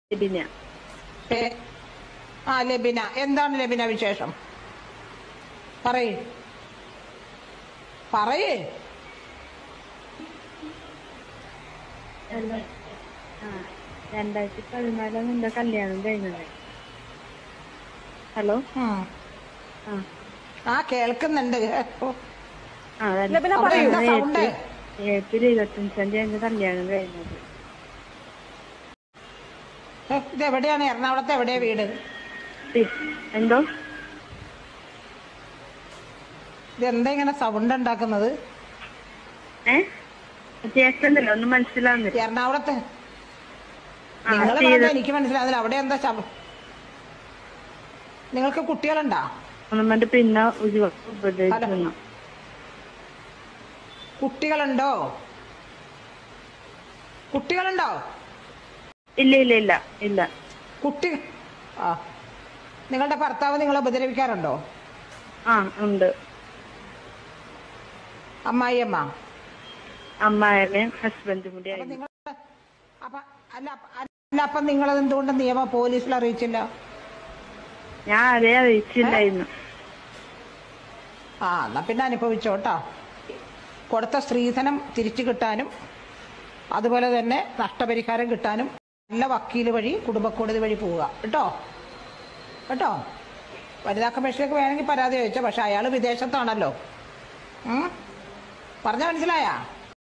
ലബിന ഏ, ആ ലബിന എന്താണ് ലബിന വിശേഷം പറയേ പറയേ രണ്ട- ആ രണ്ടായിരത്തി പതിനാലാണ് എന്റെ കല്യാണം കഴിഞ്ഞത് ഹലോ ഉം. ആ ആ കേൾക്കുന്നുണ്ട് ഓ, ആ ലബിന അവിടെ പറയൂ. എന്താ സൗണ്ട് ഏപ്രിൽ ഇരുപത്തഞ്ചാം തീയതി എന്റെ കല്യാണം കഴിഞ്ഞത് ഏ, ഇത് എവിടെയാണ് എറണാകുളത്ത് എവിടെയാ വീട് പി- എന്തോ ഇത് എന്താ ഇങ്ങനെ സൗണ്ട് ഉണ്ടാക്കുന്നത് ഏ കേൾക്കുന്നില്ല ഒന്നും മനസ്സിലാവുന്നില്ല എറണാകുളത്ത് ആ, നിങ്ങൾ തീരെ- പറഞ്ഞ എനിക്ക് മനസ്സിലാകുന്നില്ല അവിടെ എന്താ ശബ- നിങ്ങൾക്ക് കുട്ടികളുണ്ടോ ഒന്നും വേണ്ട പിന്നെ ഒരു ഉപദേശിക്കുന്നു കുട്ടികളുണ്ടോ കുട്ടികളുണ്ടോ ഇല്ല ഇല്ല ഇല്ല ഇല്ല കുട്ടി ആ നിങ്ങളുടെ ഭർത്താവ് നിങ്ങളെ ഉപദ്രവിക്കാറുണ്ടോ ആ ഉണ്ട് അമ്മായിയമ്മ അമ്മായമ്മയും ഹസ്ബൻഡും കൂടി അപ്പൊ ആയിരുന്നു നിങ്ങൾ അപ്പൊ അല്ല അല്ല അപ്പൊ നിങ്ങളത് എന്തുകൊണ്ട് നിയമ പോലീസിൽ അറിയിച്ചില്ല ഞാൻ അതേ അറിയിച്ചില്ലായിരുന്നു ആ എന്നാ പിന്നെ അനുഭവിച്ചോട്ടോ കൊടുത്ത സ്ത്രീധനം തിരിച്ചു കിട്ടാനും അതുപോലെ തന്നെ നഷ്ടപരിഹാരം കിട്ടാനും നല്ല വക്കീൽ വഴി കുടുംബക്കോടതി വഴി പോവുക കേട്ടോ കേട്ടോ വനിതാ കമ്മീഷനിലേക്ക് വേണമെങ്കിൽ പരാതി ചോദിച്ചോ പക്ഷെ അയാൾ വിദേശത്താണല്ലോ ഉം? പറഞ്ഞ മനസ്സിലായാ